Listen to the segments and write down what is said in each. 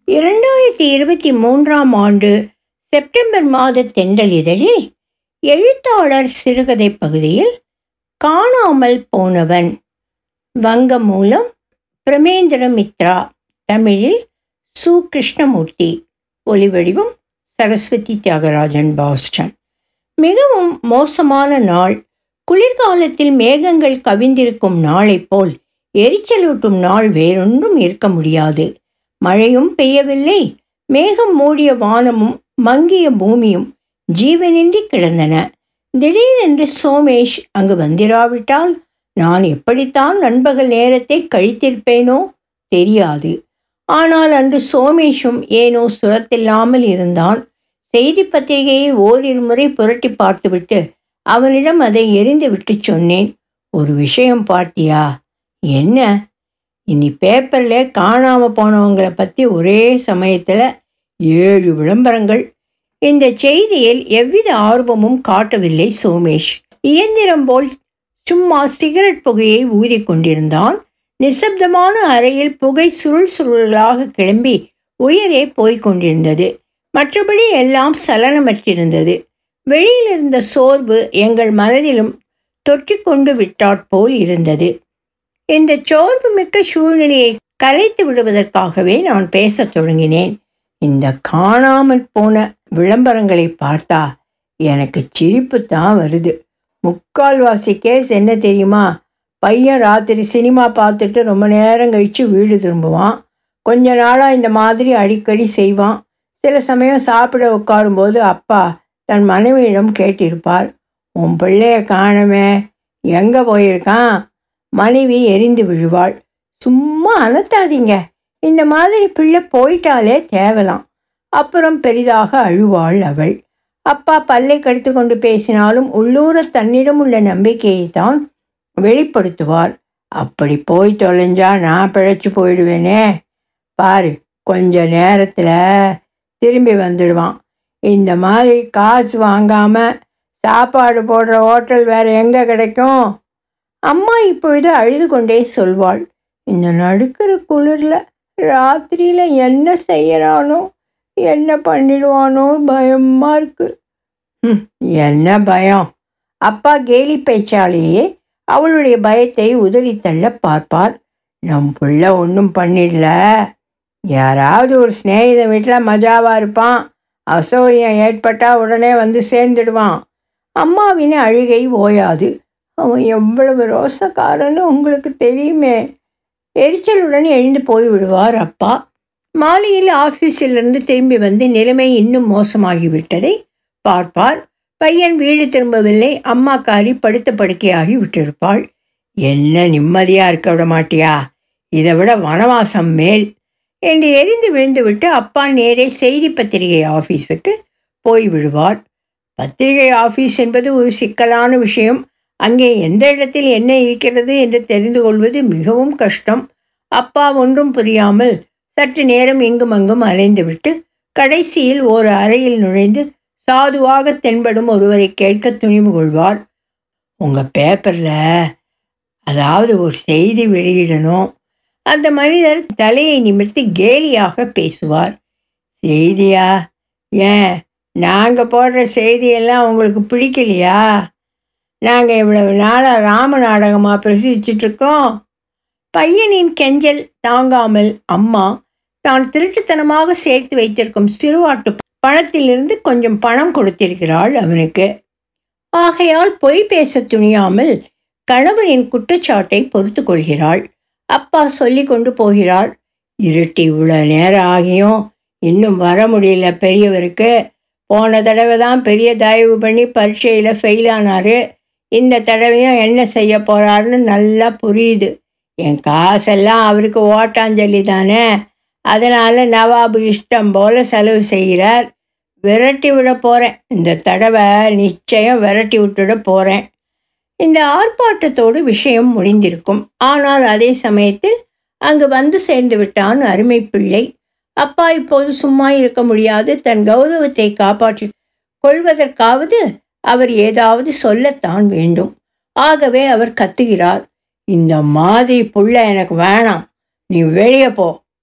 இரண்டாயிரத்தி இருபத்தி மூன்றாம் ஆண்டு செப்டம்பர் மாத தென்றல் இதழில் எழுத்தாளர் சிறுகதை பகுதியில் காணாமல் போனவன் வங்க மூலம் பிரமேந்திர மித்ரா தமிழில் சு கிருஷ்ணமூர்த்தி ஒலிவடிவம் சரஸ்வதி தியாகராஜன் பாஸ்டன் மிகவும் மோசமான நாள் குளிர்காலத்தில் மேகங்கள் கவிந்திருக்கும் நாளைப் போல் எரிச்சலூட்டும் நாள் வேறொன்றும் இருக்க முடியாது மழையும் பெய்யவில்லை மேகம் மூடிய வானமும் மங்கிய பூமியும் ஜீவனின்றி கிடந்தன திடீரென்று சோமேஷ் அங்கு வந்திராவிட்டால் நான் எப்படித்தான் நண்பகல் நேரத்தை கழித்திருப்பேனோ தெரியாது ஆனால் அன்று சோமேஷும் ஏனோ சுரத்தில்லாமல் இருந்தான் செய்தி பத்திரிகையை ஓரிரு முறை புரட்டி பார்த்துவிட்டு அவனிடம் அதை எரிந்து விட்டு சொன்னேன் ஒரு விஷயம் பார்த்தியா என்ன இனி பேப்பரில் காணாமல் போனவங்களை பற்றி ஒரே சமயத்தில் ஏழு விளம்பரங்கள் இந்த செய்தியில் எவ்வித ஆர்வமும் காட்டவில்லை சோமேஷ் இயந்திரம் போல் சும்மா சிகரெட் புகையை ஊதி கொண்டிருந்தான் நிசப்தமான அறையில் புகை சுருள் சுருளாக கிளம்பி உயரே போய்க் கொண்டிருந்தது மற்றபடி எல்லாம் சலனமற்றிருந்தது வெளியில் இருந்த சோர்வு எங்கள் மனதிலும் தொற்றிக்கொண்டு விட்டாற்போல் இருந்தது இந்த சோர்வு மிக்க சூழ்நிலையை கலைத்து விடுவதற்காகவே நான் பேசத் தொடங்கினேன் இந்த காணாமல் போன விளம்பரங்களை பார்த்தா எனக்கு சிரிப்பு தான் வருது முக்கால்வாசி கேஸ் என்ன தெரியுமா பையன் ராத்திரி சினிமா பார்த்துட்டு ரொம்ப நேரம் கழித்து வீடு திரும்புவான் கொஞ்ச நாளாக இந்த மாதிரி அடிக்கடி செய்வான் சில சமயம் சாப்பிட உட்காரும்போது அப்பா தன் மனைவியிடம் கேட்டிருப்பார் உன் பிள்ளைய காணமே எங்கே போயிருக்கான் மனைவி எரிந்து விழுவாள் சும்மா அலத்தாதீங்க இந்த மாதிரி பிள்ளை போயிட்டாலே தேவலாம் அப்புறம் பெரிதாக அழுவாள் அவள் அப்பா பல்லை கடித்து கொண்டு பேசினாலும் உள்ளூர தன்னிடம் உள்ள நம்பிக்கையை தான் வெளிப்படுத்துவார் அப்படி போய் தொலைஞ்சா நான் பிழைச்சி போயிடுவேனே பாரு கொஞ்ச நேரத்தில் திரும்பி வந்துடுவான் இந்த மாதிரி காசு வாங்காமல் சாப்பாடு போடுற ஹோட்டல் வேறு எங்கே கிடைக்கும் அம்மா இப்பொழுது அழுது கொண்டே சொல்வாள் இந்த நடுக்கிற குளிரில் ராத்திரியில் என்ன செய்யறானோ என்ன பண்ணிடுவானோ பயமா இருக்கு என்ன பயம் அப்பா கேலி பேச்சாலேயே அவளுடைய பயத்தை உதறி தள்ள பார்ப்பார் நம் புள்ள ஒன்றும் பண்ணிடல யாராவது ஒரு சிநேகித வீட்டில் மஜாவாக இருப்பான் அசௌரியம் ஏற்பட்டால் உடனே வந்து சேர்ந்துடுவான் அம்மாவின் அழுகை ஓயாது அவன் எவ்வளவு ரோசக்காரன்னு உங்களுக்கு தெரியுமே எரிச்சலுடன் எழுந்து போய்விடுவார் அப்பா மாலையில் ஆஃபீஸிலிருந்து திரும்பி வந்து நிலைமை இன்னும் மோசமாகிவிட்டதை பார்ப்பார் பையன் வீடு திரும்பவில்லை அம்மாக்காரி படுத்த படுக்கையாகி விட்டிருப்பாள் என்ன நிம்மதியாக இருக்க விட மாட்டியா இதை விட வனவாசம் மேல் என்று எரிந்து விழுந்துவிட்டு அப்பா நேரே செய்தி பத்திரிகை ஆஃபீஸுக்கு போய் விடுவார் பத்திரிகை ஆஃபீஸ் என்பது ஒரு சிக்கலான விஷயம் அங்கே எந்த இடத்தில் என்ன இருக்கிறது என்று தெரிந்து கொள்வது மிகவும் கஷ்டம் அப்பா ஒன்றும் புரியாமல் சற்று நேரம் இங்கும் அங்கும் அலைந்துவிட்டு கடைசியில் ஒரு அறையில் நுழைந்து சாதுவாக தென்படும் ஒருவரை கேட்க துணிவு கொள்வார் உங்கள் பேப்பரில் அதாவது ஒரு செய்தி வெளியிடணும் அந்த மனிதர் தலையை நிமிர்த்தி கேலியாக பேசுவார் செய்தியா ஏன் நாங்கள் போடுற செய்தியெல்லாம் உங்களுக்கு பிடிக்கலையா நாங்கள் இவ்வளவு நாளாக ராம நாடகமாக பிரசிச்சிட்ருக்கோம் பையனின் கெஞ்சல் தாங்காமல் அம்மா தான் திருட்டுத்தனமாக சேர்த்து வைத்திருக்கும் சிறுவாட்டு பணத்திலிருந்து கொஞ்சம் பணம் கொடுத்திருக்கிறாள் அவனுக்கு ஆகையால் பொய் பேச துணியாமல் கணவனின் குற்றச்சாட்டை பொறுத்து கொள்கிறாள் அப்பா சொல்லி கொண்டு போகிறார் இருட்டி இவ்வளோ நேரம் ஆகியும் இன்னும் வர முடியல பெரியவருக்கு போன தடவை தான் பெரிய தயவு பண்ணி பரீட்சையில் ஃபெயில் ஆனார் இந்த தடவையும் என்ன செய்ய போகிறாருன்னு நல்லா புரியுது என் காசெல்லாம் அவருக்கு ஓட்டாஞ்சலி தானே அதனால் நவாபு இஷ்டம் போல் செலவு செய்கிறார் விரட்டி விட போகிறேன் இந்த தடவை நிச்சயம் விரட்டி விட்டுட போகிறேன் இந்த ஆர்ப்பாட்டத்தோடு விஷயம் முடிந்திருக்கும் ஆனால் அதே சமயத்தில் அங்கு வந்து சேர்ந்து விட்டான் அருமை பிள்ளை அப்பா இப்போது சும்மா இருக்க முடியாது தன் கௌரவத்தை காப்பாற்றி கொள்வதற்காவது அவர் ஏதாவது சொல்லத்தான் வேண்டும் ஆகவே அவர் கத்துகிறார் இந்த மாதிரி புள்ள எனக்கு வேணாம் நீ வெளியே போ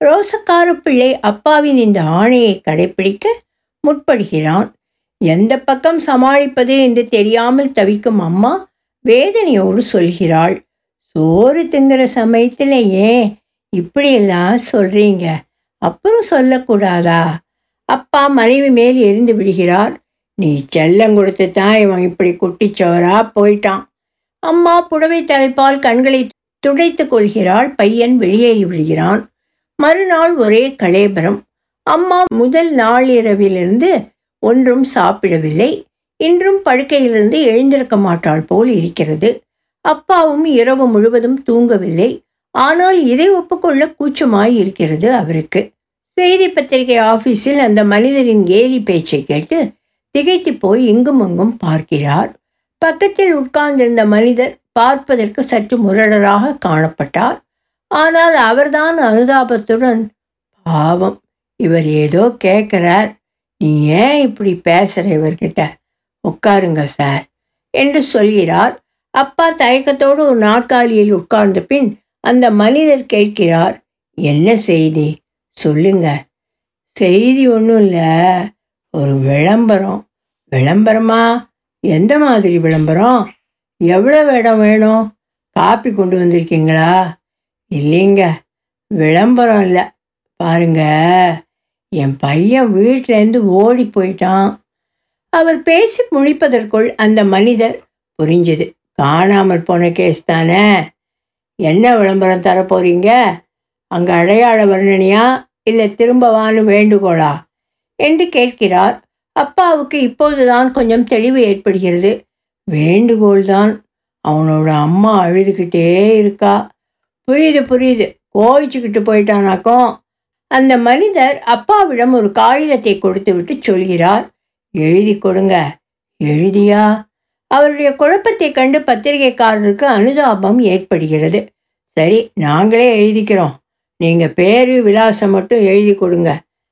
ரோசக்கார பிள்ளை அப்பாவின் இந்த ஆணையை கடைபிடிக்க முற்படுகிறான் எந்த பக்கம் சமாளிப்பது என்று தெரியாமல் தவிக்கும் அம்மா வேதனையோடு சொல்கிறாள் சோறு திங்கிற சமயத்தில் ஏன் இப்படியெல்லாம் சொல்றீங்க அப்புறம் சொல்லக்கூடாதா அப்பா மனைவி மேல் எரிந்து விடுகிறார் நீ செல்லம் கொடுத்து தான் இவன் இப்படி குட்டிச்சவரா போயிட்டான் அம்மா புடவை தலைப்பால் கண்களை துடைத்துக் கொள்கிறாள் பையன் வெளியேறி விடுகிறான் மறுநாள் ஒரே கலேபரம் அம்மா முதல் நாளிரவிலிருந்து ஒன்றும் சாப்பிடவில்லை இன்றும் படுக்கையிலிருந்து எழுந்திருக்க மாட்டாள் போல் இருக்கிறது அப்பாவும் இரவு முழுவதும் தூங்கவில்லை ஆனால் இதை ஒப்புக்கொள்ள கூச்சமாய் இருக்கிறது அவருக்கு செய்தி பத்திரிகை ஆபீஸில் அந்த மனிதரின் கேலி பேச்சை கேட்டு திகைத்து போய் இங்கும் அங்கும் பார்க்கிறார் பக்கத்தில் உட்கார்ந்திருந்த மனிதர் பார்ப்பதற்கு சற்று முரடராக காணப்பட்டார் ஆனால் அவர்தான் அனுதாபத்துடன் பாவம் இவர் ஏதோ கேட்கிறார் நீ ஏன் இப்படி பேசுற இவர்கிட்ட உட்காருங்க சார் என்று சொல்கிறார் அப்பா தயக்கத்தோடு ஒரு நாற்காலியில் உட்கார்ந்த பின் அந்த மனிதர் கேட்கிறார் என்ன செய்தி சொல்லுங்க செய்தி ஒன்றும் இல்லை ஒரு விளம்பரம் விளம்பரமா எந்த மாதிரி விளம்பரம் எவ்வளோ இடம் வேணும் காப்பி கொண்டு வந்திருக்கீங்களா இல்லைங்க விளம்பரம் இல்லை பாருங்க என் பையன் வீட்டிலேருந்து ஓடி போயிட்டான் அவர் பேசி முடிப்பதற்குள் அந்த மனிதர் புரிஞ்சுது காணாமல் போன கேஸ் தானே என்ன விளம்பரம் தர போறீங்க அங்கே அடையாள வர்ணனையா இல்லை திரும்பவான்னு வேண்டுகோளா என்று கேட்கிறார் அப்பாவுக்கு இப்போதுதான் கொஞ்சம் தெளிவு ஏற்படுகிறது வேண்டுகோள் தான் அவனோட அம்மா அழுதுகிட்டே இருக்கா புரியுது புரியுது கோவிச்சுக்கிட்டு போயிட்டானாக்கும் அந்த மனிதர் அப்பாவிடம் ஒரு காகிதத்தை கொடுத்து விட்டு சொல்கிறார் எழுதி கொடுங்க எழுதியா அவருடைய குழப்பத்தை கண்டு பத்திரிகைக்காரருக்கு அனுதாபம் ஏற்படுகிறது சரி நாங்களே எழுதிக்கிறோம் நீங்க பேரு விலாசம் மட்டும் எழுதி கொடுங்க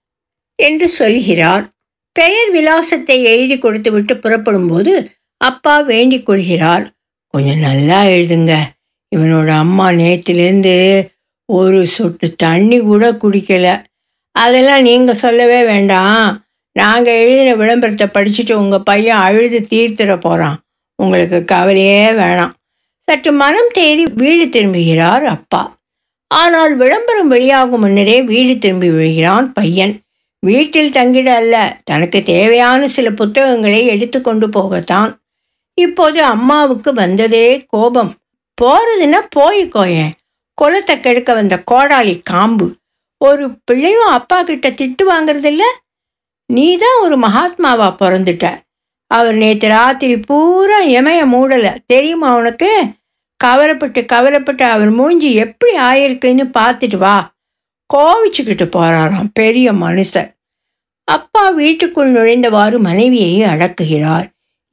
என்று சொல்கிறார் பெயர் விலாசத்தை எழுதி கொடுத்து விட்டு புறப்படும்போது அப்பா வேண்டிக் கொள்கிறார் கொஞ்சம் நல்லா எழுதுங்க இவனோட அம்மா நேத்திலேருந்து ஒரு சொட்டு தண்ணி கூட குடிக்கல அதெல்லாம் நீங்கள் சொல்லவே வேண்டாம் நாங்கள் எழுதின விளம்பரத்தை படிச்சுட்டு உங்கள் பையன் அழுது தீர்த்திட போகிறான் உங்களுக்கு கவலையே வேணாம் சற்று மனம் தேறி வீடு திரும்புகிறார் அப்பா ஆனால் விளம்பரம் வெளியாகும் முன்னரே வீடு திரும்பி விழுகிறான் பையன் வீட்டில் தங்கிட அல்ல தனக்கு தேவையான சில புத்தகங்களை எடுத்துக்கொண்டு போகத்தான் இப்போது அம்மாவுக்கு வந்ததே கோபம் போறதுன்னா போய்க்கோயேன் குளத்தை கெடுக்க வந்த கோடாலி காம்பு ஒரு பிள்ளையும் அப்பா கிட்ட திட்டு வாங்குறதில்ல நீ தான் ஒரு மகாத்மாவா பிறந்துட்ட அவர் நேற்று ராத்திரி பூரா இமய மூடலை தெரியுமா உனக்கு கவலைப்பட்டு கவலைப்பட்டு அவர் மூஞ்சி எப்படி ஆயிருக்குன்னு பார்த்துட்டு வா கோவிச்சுக்கிட்டு போறாராம் பெரிய மனுஷன் அப்பா வீட்டுக்குள் நுழைந்தவாறு மனைவியை அடக்குகிறார்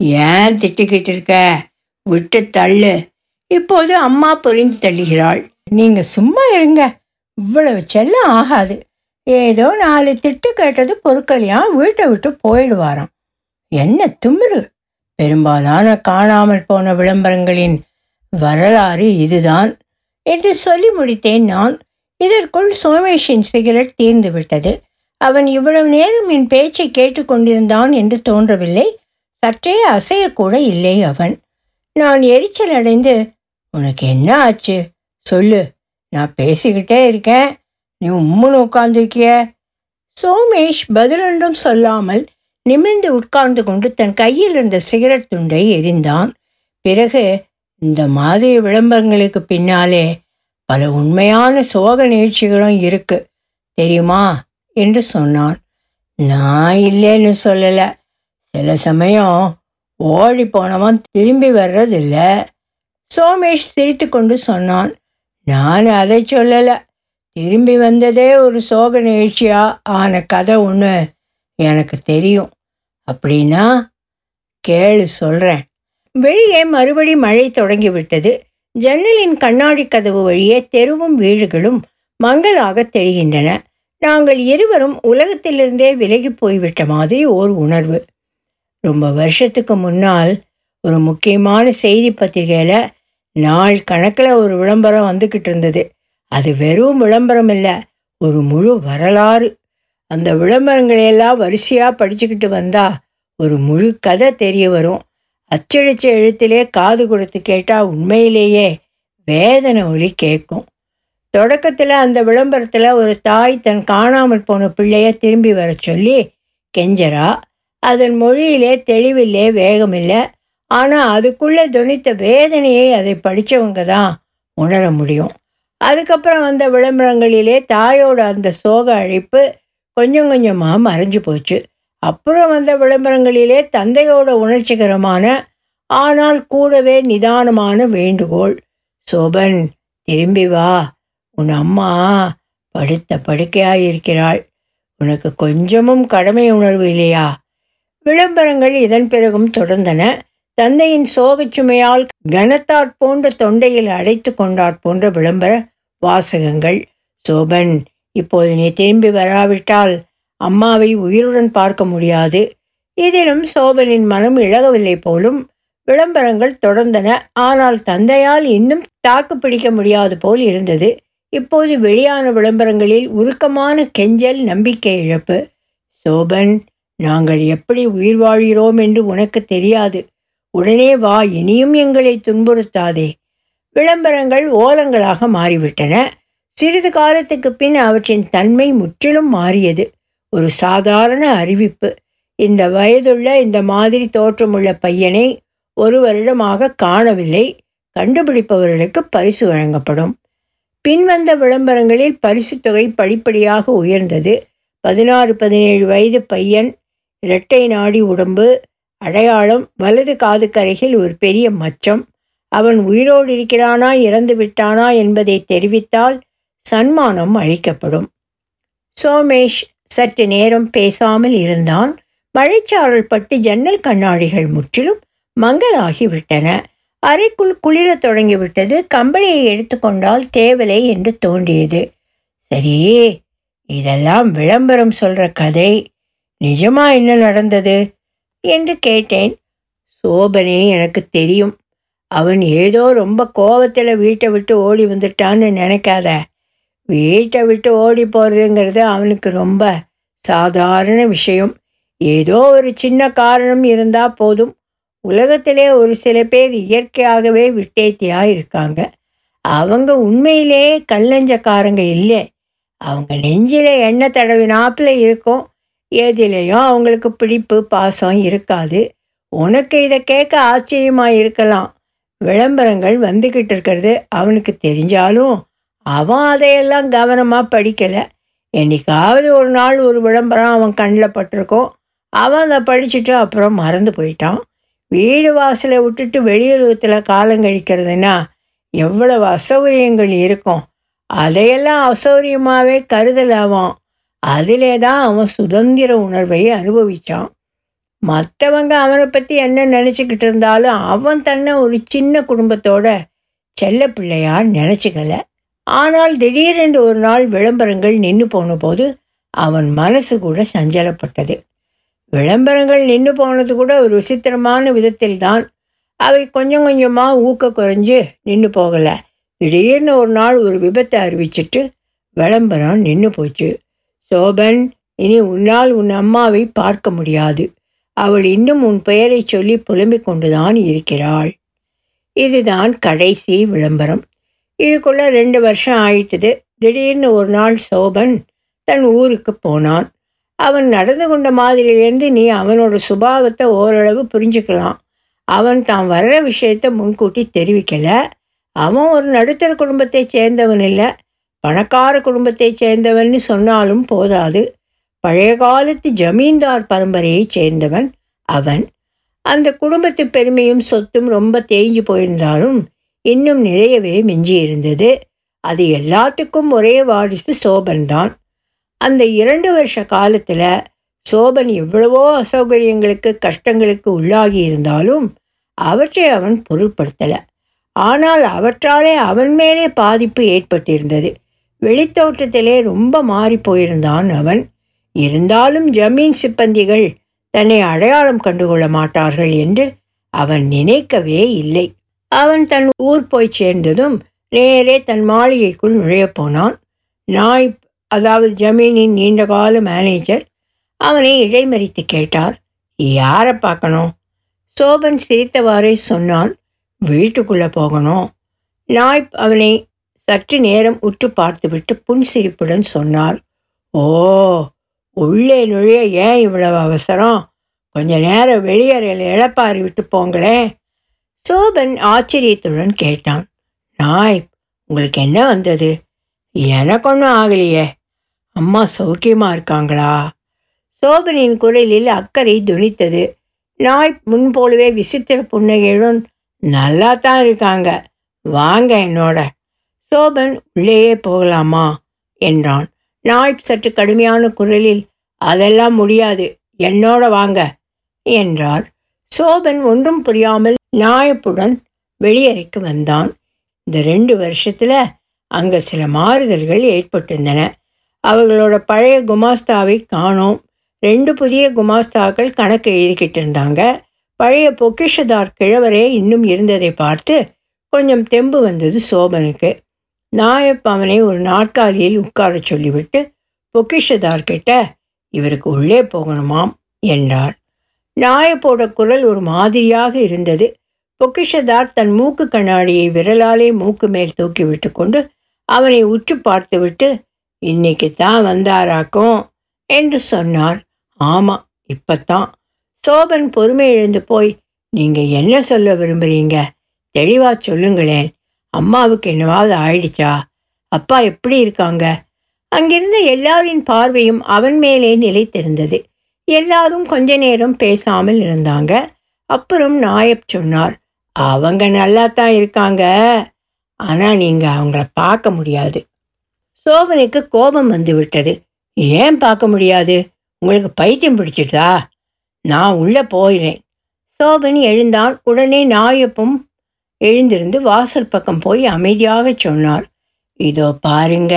ஏன் திட்டிக்கிட்டு இருக்க விட்டு தள்ளு இப்போது அம்மா புரிந்து தள்ளுகிறாள் நீங்க சும்மா இருங்க இவ்வளவு செல்லம் ஆகாது ஏதோ நாலு திட்டு கேட்டது பொருட்களையா வீட்டை விட்டு போயிடுவாராம் என்ன திமிரு பெரும்பாலான காணாமல் போன விளம்பரங்களின் வரலாறு இதுதான் என்று சொல்லி முடித்தேன் நான் இதற்குள் சோமேஷின் சிகரெட் தீர்ந்து விட்டது அவன் இவ்வளவு நேரம் என் பேச்சை கேட்டுக்கொண்டிருந்தான் என்று தோன்றவில்லை சற்றே அசையக்கூட இல்லை அவன் நான் எரிச்சல் அடைந்து உனக்கு என்ன ஆச்சு சொல்லு நான் பேசிக்கிட்டே இருக்கேன் நீ உம்முன்னு உட்கார்ந்துருக்கிய சோமேஷ் பதிலொன்றும் சொல்லாமல் நிமிர்ந்து உட்கார்ந்து கொண்டு தன் கையில் இருந்த சிகரெட் துண்டை எரிந்தான் பிறகு இந்த மாதிரி விளம்பரங்களுக்கு பின்னாலே பல உண்மையான சோக நிகழ்ச்சிகளும் இருக்கு தெரியுமா என்று சொன்னான் நான் இல்லைன்னு சொல்லலை சில சமயம் ஓடி போனவன் திரும்பி வர்றதில்ல சோமேஷ் சிரித்து கொண்டு சொன்னான் நான் அதை சொல்லலை திரும்பி வந்ததே ஒரு சோக நிகழ்ச்சியா ஆன கதை ஒன்று எனக்கு தெரியும் அப்படின்னா கேளு சொல்கிறேன் வெளியே மறுபடி மழை தொடங்கிவிட்டது ஜன்னலின் கண்ணாடி கதவு வழியே தெருவும் வீடுகளும் மங்கலாக தெரிகின்றன நாங்கள் இருவரும் உலகத்திலிருந்தே விலகி போய்விட்ட மாதிரி ஓர் உணர்வு ரொம்ப வருஷத்துக்கு முன்னால் ஒரு முக்கியமான செய்தி பத்திரிகையில் நாள் கணக்கில் ஒரு விளம்பரம் வந்துக்கிட்டு இருந்தது அது வெறும் விளம்பரம் இல்லை ஒரு முழு வரலாறு அந்த விளம்பரங்களையெல்லாம் வரிசையாக படிச்சுக்கிட்டு வந்தா ஒரு முழு கதை தெரிய வரும் அச்சடிச்ச எழுத்திலே காது கொடுத்து கேட்டால் உண்மையிலேயே வேதனை ஒலி கேட்கும் தொடக்கத்தில் அந்த விளம்பரத்தில் ஒரு தாய் தன் காணாமல் போன பிள்ளைய திரும்பி வர சொல்லி கெஞ்சரா அதன் மொழியிலே தெளிவில்லை வேகமில்லை ஆனால் அதுக்குள்ளே துணித்த வேதனையை அதை படித்தவங்க தான் உணர முடியும் அதுக்கப்புறம் வந்த விளம்பரங்களிலே தாயோட அந்த சோக அழைப்பு கொஞ்சம் கொஞ்சமாக மறைஞ்சு போச்சு அப்புறம் வந்த விளம்பரங்களிலே தந்தையோட உணர்ச்சிகரமான ஆனால் கூடவே நிதானமான வேண்டுகோள் சோபன் திரும்பி வா உன் அம்மா படுத்த படுக்கையாக இருக்கிறாள் உனக்கு கொஞ்சமும் கடமை உணர்வு இல்லையா விளம்பரங்கள் இதன் பிறகும் தொடர்ந்தன தந்தையின் சோகச்சுமையால் கனத்தாற் போன்ற தொண்டையில் அடைத்து கொண்டாற் போன்ற விளம்பர வாசகங்கள் சோபன் இப்போது நீ திரும்பி வராவிட்டால் அம்மாவை உயிருடன் பார்க்க முடியாது இதிலும் சோபனின் மனம் இழகவில்லை போலும் விளம்பரங்கள் தொடர்ந்தன ஆனால் தந்தையால் இன்னும் தாக்கு பிடிக்க முடியாது போல் இருந்தது இப்போது வெளியான விளம்பரங்களில் உருக்கமான கெஞ்சல் நம்பிக்கை இழப்பு சோபன் நாங்கள் எப்படி உயிர் வாழ்கிறோம் என்று உனக்கு தெரியாது உடனே வா இனியும் எங்களை துன்புறுத்தாதே விளம்பரங்கள் ஓலங்களாக மாறிவிட்டன சிறிது காலத்துக்கு பின் அவற்றின் தன்மை முற்றிலும் மாறியது ஒரு சாதாரண அறிவிப்பு இந்த வயதுள்ள இந்த மாதிரி தோற்றமுள்ள பையனை ஒரு வருடமாக காணவில்லை கண்டுபிடிப்பவர்களுக்கு பரிசு வழங்கப்படும் பின்வந்த விளம்பரங்களில் பரிசு தொகை படிப்படியாக உயர்ந்தது பதினாறு பதினேழு வயது பையன் இரட்டை நாடி உடம்பு அடையாளம் வலது காது கரையில் ஒரு பெரிய மச்சம் அவன் உயிரோடு இருக்கிறானா இறந்து விட்டானா என்பதை தெரிவித்தால் சன்மானம் அளிக்கப்படும் சோமேஷ் சற்று நேரம் பேசாமல் இருந்தான் மழைச்சாரல் பட்டு ஜன்னல் கண்ணாடிகள் முற்றிலும் மங்கலாகி விட்டன அறைக்குள் குளிர தொடங்கிவிட்டது கம்பளியை எடுத்துக்கொண்டால் தேவலை என்று தோன்றியது சரி இதெல்லாம் விளம்பரம் சொல்ற கதை நிஜமா என்ன நடந்தது என்று கேட்டேன் சோபனே எனக்கு தெரியும் அவன் ஏதோ ரொம்ப கோவத்தில் வீட்டை விட்டு ஓடி வந்துட்டான்னு நினைக்காத வீட்டை விட்டு ஓடி போகிறதுங்கிறது அவனுக்கு ரொம்ப சாதாரண விஷயம் ஏதோ ஒரு சின்ன காரணம் இருந்தால் போதும் உலகத்திலே ஒரு சில பேர் இயற்கையாகவே விட்டேத்தியாக இருக்காங்க அவங்க உண்மையிலே கல்லஞ்சக்காரங்க இல்லை அவங்க நெஞ்சில் எண்ணெய் தடவினாப்பில் இருக்கும் ஏதிலையும் அவங்களுக்கு பிடிப்பு பாசம் இருக்காது உனக்கு இதை கேட்க ஆச்சரியமாக இருக்கலாம் விளம்பரங்கள் வந்துக்கிட்டு இருக்கிறது அவனுக்கு தெரிஞ்சாலும் அவன் அதையெல்லாம் கவனமாக படிக்கலை என்னைக்காவது ஒரு நாள் ஒரு விளம்பரம் அவன் கண்ணில் பட்டிருக்கோம் அவன் அதை படிச்சுட்டு அப்புறம் மறந்து போயிட்டான் வீடு வாசலை விட்டுட்டு வெளியுலகத்தில் காலம் கழிக்கிறதுனா எவ்வளவு அசௌகரியங்கள் இருக்கும் அதையெல்லாம் அசௌகரியமாகவே கருதல் அவன் அதிலே தான் அவன் சுதந்திர உணர்வை அனுபவித்தான் மற்றவங்க அவனை பற்றி என்ன நினச்சிக்கிட்டு இருந்தாலும் அவன் தன்னை ஒரு சின்ன குடும்பத்தோட செல்ல பிள்ளையார் நினச்சிக்கல ஆனால் திடீரென்று ஒரு நாள் விளம்பரங்கள் நின்று போன போது அவன் மனசு கூட சஞ்சலப்பட்டது விளம்பரங்கள் நின்று போனது கூட ஒரு விசித்திரமான விதத்தில் தான் அவை கொஞ்சம் கொஞ்சமாக ஊக்க குறைஞ்சு நின்று போகலை திடீர்னு ஒரு நாள் ஒரு விபத்தை அறிவிச்சிட்டு விளம்பரம் நின்று போச்சு சோபன் இனி உன்னால் உன் அம்மாவை பார்க்க முடியாது அவள் இன்னும் உன் பெயரை சொல்லி புலம்பிக் கொண்டுதான் இருக்கிறாள் இதுதான் கடைசி விளம்பரம் இதுக்குள்ள ரெண்டு வருஷம் ஆயிட்டுது திடீர்னு ஒரு நாள் சோபன் தன் ஊருக்கு போனான் அவன் நடந்து கொண்ட மாதிரியிலேருந்து நீ அவனோட சுபாவத்தை ஓரளவு புரிஞ்சுக்கலாம் அவன் தான் வர்ற விஷயத்த முன்கூட்டி தெரிவிக்கலை அவன் ஒரு நடுத்தர குடும்பத்தை சேர்ந்தவன் இல்லை பணக்கார குடும்பத்தை சேர்ந்தவன்னு சொன்னாலும் போதாது பழைய காலத்து ஜமீன்தார் பரம்பரையைச் சேர்ந்தவன் அவன் அந்த குடும்பத்து பெருமையும் சொத்தும் ரொம்ப தேய்ஞ்சு போயிருந்தாலும் இன்னும் நிறையவே மிஞ்சி இருந்தது அது எல்லாத்துக்கும் ஒரே வாரிசு சோபன்தான் அந்த இரண்டு வருஷ காலத்தில் சோபன் எவ்வளவோ அசௌகரியங்களுக்கு கஷ்டங்களுக்கு உள்ளாகி இருந்தாலும் அவற்றை அவன் பொருட்படுத்தலை ஆனால் அவற்றாலே அவன் மேலே பாதிப்பு ஏற்பட்டிருந்தது வெளித்தோட்டத்திலே ரொம்ப மாறி போயிருந்தான் அவன் இருந்தாலும் ஜமீன் சிப்பந்திகள் தன்னை அடையாளம் கண்டுகொள்ள மாட்டார்கள் என்று அவன் நினைக்கவே இல்லை அவன் தன் ஊர் போய் சேர்ந்ததும் நேரே தன் மாளிகைக்குள் நுழையப் போனான் நாய் அதாவது ஜமீனின் நீண்டகால மேனேஜர் அவனை இடைமறித்து கேட்டார் யாரை பார்க்கணும் சோபன் சிரித்தவாறே சொன்னான் வீட்டுக்குள்ளே போகணும் நாய்ப் அவனை சற்று நேரம் உற்று பார்த்துவிட்டு புன்சிரிப்புடன் சொன்னார் ஓ உள்ளே நுழைய ஏன் இவ்வளவு அவசரம் கொஞ்ச நேரம் வெளியறையில் இழப்பாரி விட்டு போங்களேன் சோபன் ஆச்சரியத்துடன் கேட்டான் நாய் உங்களுக்கு என்ன வந்தது எனக்கு ஒன்றும் ஆகலையே அம்மா சௌக்கியமாக இருக்காங்களா சோபனின் குரலில் அக்கறை துணித்தது நாய் முன்போலவே விசித்திர புன்னகையுடன் நல்லா தான் இருக்காங்க வாங்க என்னோட சோபன் உள்ளேயே போகலாமா என்றான் நாய் சற்று கடுமையான குரலில் அதெல்லாம் முடியாது என்னோட வாங்க என்றார் சோபன் ஒன்றும் புரியாமல் நாயப்புடன் வெளியறைக்கு வந்தான் இந்த ரெண்டு வருஷத்துல அங்க சில மாறுதல்கள் ஏற்பட்டிருந்தன அவர்களோட பழைய குமாஸ்தாவை காணோம் ரெண்டு புதிய குமாஸ்தாக்கள் கணக்கு எழுதிக்கிட்டு இருந்தாங்க பழைய பொக்கிஷதார் கிழவரே இன்னும் இருந்ததை பார்த்து கொஞ்சம் தெம்பு வந்தது சோபனுக்கு நாயப் அவனை ஒரு நாற்காலியில் உட்கார சொல்லிவிட்டு பொக்கிஷதார் கிட்ட இவருக்கு உள்ளே போகணுமாம் என்றார் நாயப்போட குரல் ஒரு மாதிரியாக இருந்தது பொக்கிஷதார் தன் மூக்கு கண்ணாடியை விரலாலே மூக்கு மேல் தூக்கி விட்டு கொண்டு அவனை உற்று பார்த்துவிட்டு இன்னைக்கு தான் வந்தாராக்கும் என்று சொன்னார் ஆமாம் இப்பத்தான் சோபன் பொறுமை எழுந்து போய் நீங்கள் என்ன சொல்ல விரும்புகிறீங்க தெளிவாக சொல்லுங்களேன் அம்மாவுக்கு என்னவாவது ஆயிடுச்சா அப்பா எப்படி இருக்காங்க அங்கிருந்த எல்லாரின் பார்வையும் அவன் மேலே நிலைத்திருந்தது எல்லாரும் கொஞ்ச நேரம் பேசாமல் இருந்தாங்க அப்புறம் நாயப் சொன்னார் அவங்க நல்லா தான் இருக்காங்க ஆனால் நீங்கள் அவங்கள பார்க்க முடியாது சோபனுக்கு கோபம் வந்து விட்டது ஏன் பார்க்க முடியாது உங்களுக்கு பைத்தியம் பிடிச்சிட்டா நான் உள்ளே போயிறேன் சோபன் எழுந்தான் உடனே நாயப்பும் எழுந்திருந்து வாசல் பக்கம் போய் அமைதியாக சொன்னார் இதோ பாருங்க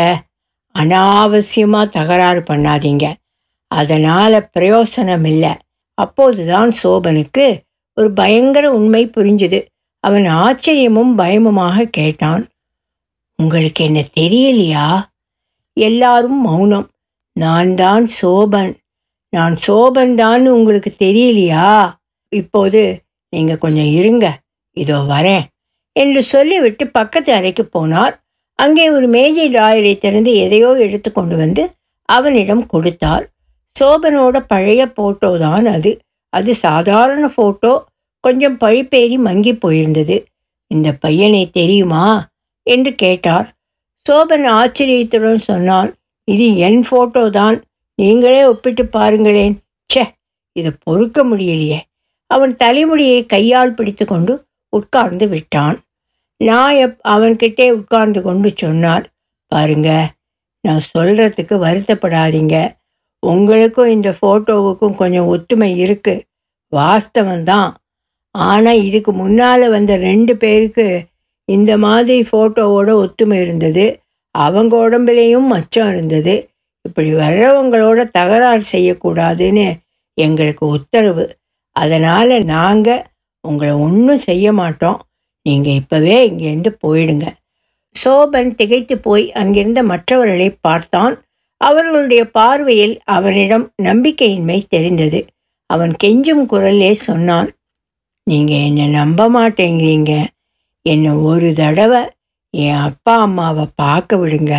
அனாவசியமாக தகராறு பண்ணாதீங்க அதனால் பிரயோசனம் இல்லை அப்போதுதான் சோபனுக்கு ஒரு பயங்கர உண்மை புரிஞ்சுது அவன் ஆச்சரியமும் பயமுமாக கேட்டான் உங்களுக்கு என்ன தெரியலையா எல்லாரும் மௌனம் நான் தான் சோபன் நான் சோபன் தான் உங்களுக்கு தெரியலையா இப்போது நீங்கள் கொஞ்சம் இருங்க இதோ வரேன் என்று சொல்லிவிட்டு பக்கத்து அறைக்கு போனார் அங்கே ஒரு மேஜை டிராயரை திறந்து எதையோ எடுத்து கொண்டு வந்து அவனிடம் கொடுத்தார் சோபனோட பழைய போட்டோ தான் அது அது சாதாரண ஃபோட்டோ கொஞ்சம் பழிப்பேறி மங்கி போயிருந்தது இந்த பையனை தெரியுமா என்று கேட்டார் சோபன் ஆச்சரியத்துடன் சொன்னான் இது என் ஃபோட்டோ தான் நீங்களே ஒப்பிட்டு பாருங்களேன் ச்சே இதை பொறுக்க முடியலையே அவன் தலைமுடியை கையால் பிடித்து கொண்டு உட்கார்ந்து விட்டான் நாயப் அவன்கிட்டே உட்கார்ந்து கொண்டு சொன்னார் பாருங்க நான் சொல்கிறதுக்கு வருத்தப்படாதீங்க உங்களுக்கும் இந்த ஃபோட்டோவுக்கும் கொஞ்சம் ஒத்துமை இருக்கு வாஸ்தவம்தான் ஆனால் இதுக்கு முன்னால் வந்த ரெண்டு பேருக்கு இந்த மாதிரி ஃபோட்டோவோட ஒத்துமை இருந்தது அவங்க உடம்புலேயும் மச்சம் இருந்தது இப்படி வர்றவங்களோட தகராறு செய்யக்கூடாதுன்னு எங்களுக்கு உத்தரவு அதனால் நாங்கள் உங்களை ஒன்றும் செய்ய மாட்டோம் நீங்கள் இப்போவே இங்கேருந்து போயிடுங்க சோபன் திகைத்து போய் அங்கிருந்த மற்றவர்களை பார்த்தான் அவர்களுடைய பார்வையில் அவனிடம் நம்பிக்கையின்மை தெரிந்தது அவன் கெஞ்சும் குரலே சொன்னான் நீங்கள் என்னை நம்ப மாட்டேங்கிறீங்க என்னை ஒரு தடவை என் அப்பா அம்மாவை பார்க்க விடுங்க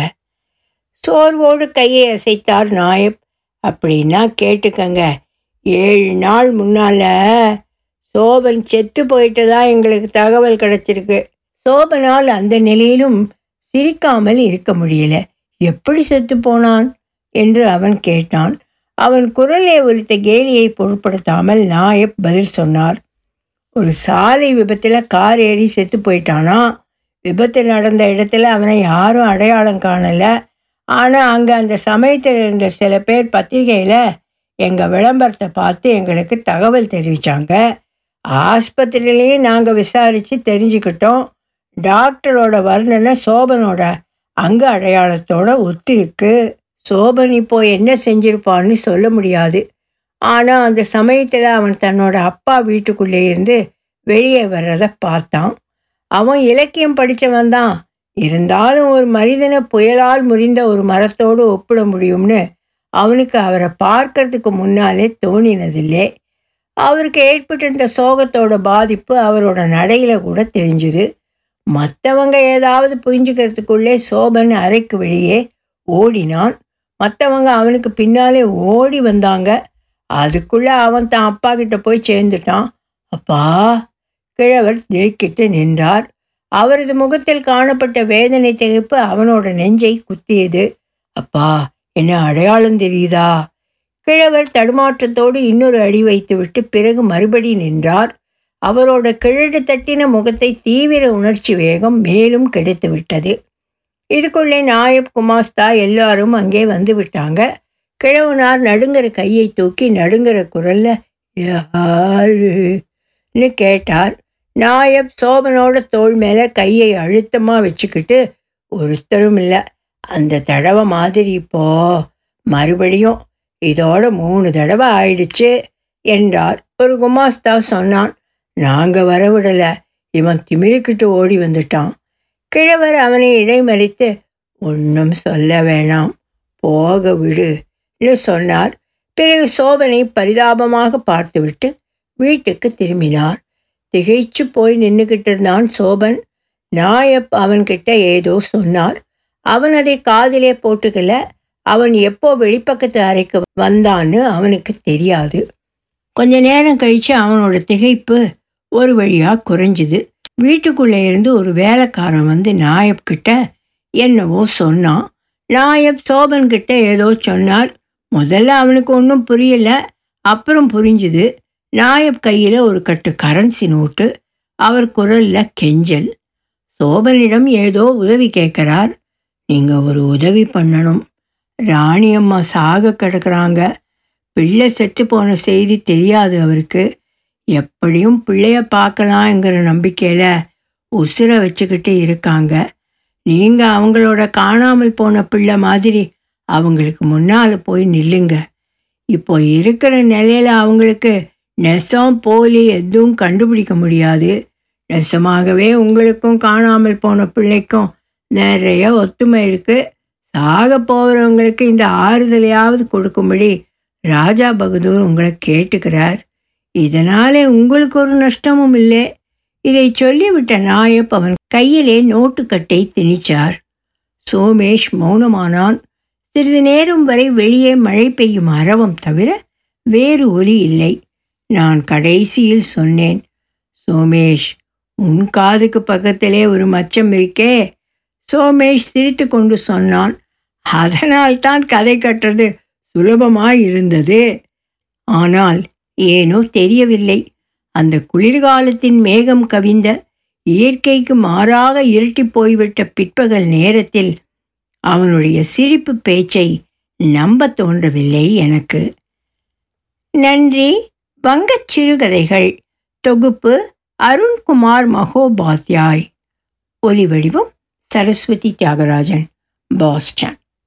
சோர்வோடு கையை அசைத்தார் நாயப் அப்படின்னா கேட்டுக்கங்க ஏழு நாள் முன்னால் சோபன் செத்து போயிட்டதா எங்களுக்கு தகவல் கிடைச்சிருக்கு சோபனால் அந்த நிலையிலும் சிரிக்காமல் இருக்க முடியல எப்படி செத்து போனான் என்று அவன் கேட்டான் அவன் குரலை ஒலித்த கேலியை பொருட்படுத்தாமல் நாயப் பதில் சொன்னார் ஒரு சாலை விபத்தில் கார் ஏறி செத்து போயிட்டானா விபத்து நடந்த இடத்துல அவனை யாரும் அடையாளம் காணலை ஆனால் அங்கே அந்த சமயத்தில் இருந்த சில பேர் பத்திரிகையில் எங்கள் விளம்பரத்தை பார்த்து எங்களுக்கு தகவல் தெரிவித்தாங்க ஆஸ்பத்திரியிலையும் நாங்கள் விசாரித்து தெரிஞ்சுக்கிட்டோம் டாக்டரோட வர்ணனை சோபனோட அங்க அடையாளத்தோட ஒத்திருக்கு சோபன் இப்போ என்ன செஞ்சிருப்பான்னு சொல்ல முடியாது ஆனால் அந்த சமயத்தில் அவன் தன்னோட அப்பா வீட்டுக்குள்ளே இருந்து வெளியே வர்றதை பார்த்தான் அவன் இலக்கியம் படித்தவன் தான் இருந்தாலும் ஒரு மனிதனை புயலால் முறிந்த ஒரு மரத்தோடு ஒப்பிட முடியும்னு அவனுக்கு அவரை பார்க்கறதுக்கு முன்னாலே தோணினதில்லை அவருக்கு ஏற்பட்டிருந்த சோகத்தோட பாதிப்பு அவரோட நடையில கூட தெரிஞ்சுது மற்றவங்க ஏதாவது புரிஞ்சுக்கிறதுக்குள்ளே சோபன் அறைக்கு வெளியே ஓடினான் மற்றவங்க அவனுக்கு பின்னாலே ஓடி வந்தாங்க அதுக்குள்ள அவன் தான் அப்பா கிட்ட போய் சேர்ந்துட்டான் அப்பா கிழவர் திடுக்கிட்டு நின்றார் அவரது முகத்தில் காணப்பட்ட வேதனை திகைப்பு அவனோட நெஞ்சை குத்தியது அப்பா என்ன அடையாளம் தெரியுதா கிழவர் தடுமாற்றத்தோடு இன்னொரு அடி வைத்துவிட்டு பிறகு மறுபடி நின்றார் அவரோட கிழடு தட்டின முகத்தை தீவிர உணர்ச்சி வேகம் மேலும் கெடுத்து விட்டது இதுக்குள்ளே நாயப் குமாஸ்தா எல்லாரும் அங்கே வந்து விட்டாங்க கிழவனார் நடுங்கிற கையை தூக்கி நடுங்கிற குரல்ல யாருன்னு கேட்டார் நாயப் சோபனோட தோள் மேலே கையை அழுத்தமாக வச்சுக்கிட்டு ஒருத்தரும் இல்லை அந்த தடவை மாதிரி இப்போ மறுபடியும் இதோட மூணு தடவை ஆயிடுச்சு என்றார் ஒரு குமாஸ்தா சொன்னான் நாங்கள் வரவிடலை இவன் திமிரிக்கிட்டு ஓடி வந்துட்டான் கிழவர் அவனை இடைமறித்து ஒன்றும் சொல்ல வேணாம் போக விடுன்னு சொன்னார் பிறகு சோபனை பரிதாபமாக பார்த்துவிட்டு வீட்டுக்கு திரும்பினார் திகைச்சு போய் நின்றுக்கிட்டு இருந்தான் சோபன் நாயப் அவன்கிட்ட ஏதோ சொன்னார் அவன் அதை காதிலே போட்டுக்கல அவன் எப்போ வெளிப்பக்கத்து அறைக்கு வந்தான்னு அவனுக்கு தெரியாது கொஞ்ச நேரம் கழித்து அவனோட திகைப்பு ஒரு வழியாக குறைஞ்சிது வீட்டுக்குள்ளே இருந்து ஒரு வேலைக்காரன் வந்து நாயப் கிட்ட என்னவோ சொன்னான் நாயப் சோபன் கிட்ட ஏதோ சொன்னார் முதல்ல அவனுக்கு ஒன்றும் புரியல அப்புறம் புரிஞ்சுது நாயப் கையில் ஒரு கட்டு கரன்சி நோட்டு அவர் குரலில் கெஞ்சல் சோபனிடம் ஏதோ உதவி கேட்குறார் நீங்கள் ஒரு உதவி பண்ணணும் ராணியம்மா சாக கிடக்குறாங்க பிள்ளை செத்து போன செய்தி தெரியாது அவருக்கு எப்படியும் பிள்ளைய பார்க்கலாங்கிற நம்பிக்கையில் உசுரை வச்சுக்கிட்டு இருக்காங்க நீங்கள் அவங்களோட காணாமல் போன பிள்ளை மாதிரி அவங்களுக்கு முன்னால் போய் நில்லுங்க இப்போ இருக்கிற நிலையில் அவங்களுக்கு நெசம் போலி எதுவும் கண்டுபிடிக்க முடியாது நெசமாகவே உங்களுக்கும் காணாமல் போன பிள்ளைக்கும் நிறைய ஒத்துமை இருக்குது சாக போகிறவங்களுக்கு இந்த ஆறுதலையாவது கொடுக்கும்படி ராஜா பகதூர் உங்களை கேட்டுக்கிறார் இதனாலே உங்களுக்கு ஒரு நஷ்டமும் இல்லை இதை சொல்லிவிட்ட நாயப் அவன் கையிலே நோட்டுக்கட்டை திணிச்சார் சோமேஷ் மௌனமானான் சிறிது நேரம் வரை வெளியே மழை பெய்யும் அரவம் தவிர வேறு ஒலி இல்லை நான் கடைசியில் சொன்னேன் சோமேஷ் உன் காதுக்கு பக்கத்திலே ஒரு மச்சம் இருக்கே சோமேஷ் சிரித்து கொண்டு சொன்னான் அதனால்தான் கதை கட்டுறது சுலபமாய் இருந்தது ஆனால் ஏனோ தெரியவில்லை அந்த குளிர்காலத்தின் மேகம் கவிந்த இயற்கைக்கு மாறாக இருட்டி போய்விட்ட பிற்பகல் நேரத்தில் அவனுடைய சிரிப்பு பேச்சை நம்ப தோன்றவில்லை எனக்கு நன்றி வங்கச் சிறுகதைகள் தொகுப்பு அருண்குமார் மகோபாத்யாய் ஒலி வடிவம் சரஸ்வதி தியாகராஜன் பாஸ்டன்